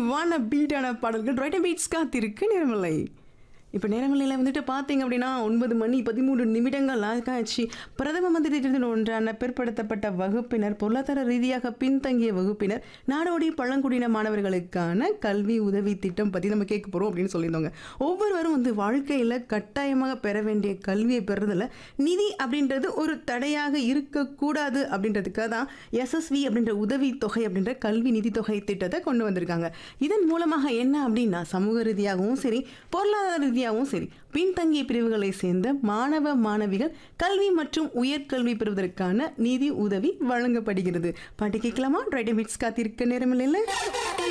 பாசிட்டிவான பீட்டான பாடல்கள் right beads காத்திருக்கு நேரமில்லை இப்போ நேரங்களில் வந்துட்டு பார்த்தீங்க அப்படின்னா ஒன்பது மணி பதிமூன்று நிமிடங்கள் ஆகாச்சு பிரதம மந்திரி ஒன்றான பிற்படுத்தப்பட்ட வகுப்பினர் பொருளாதார ரீதியாக பின்தங்கிய வகுப்பினர் நாடோடி பழங்குடியின மாணவர்களுக்கான கல்வி உதவி திட்டம் பற்றி நம்ம கேட்க போகிறோம் அப்படின்னு சொல்லியிருந்தோங்க ஒவ்வொருவரும் வந்து வாழ்க்கையில் கட்டாயமாக பெற வேண்டிய கல்வியை பெறுறதுல நிதி அப்படின்றது ஒரு தடையாக இருக்கக்கூடாது அப்படின்றதுக்காக தான் எஸ்எஸ்வி அப்படின்ற உதவி தொகை அப்படின்ற கல்வி நிதி தொகை திட்டத்தை கொண்டு வந்திருக்காங்க இதன் மூலமாக என்ன அப்படின்னா சமூக ரீதியாகவும் சரி பொருளாதார ரீதியாகவும் சரி பின்தங்கிய பிரிவுகளை சேர்ந்த மாணவ மாணவிகள் கல்வி மற்றும் உயர்கல்வி பெறுவதற்கான நிதி உதவி வழங்கப்படுகிறது பாட்டு கேட்கலாமா ரைட் மிட்ஸ் காத்திருக்க நேரம் இல்லைல்ல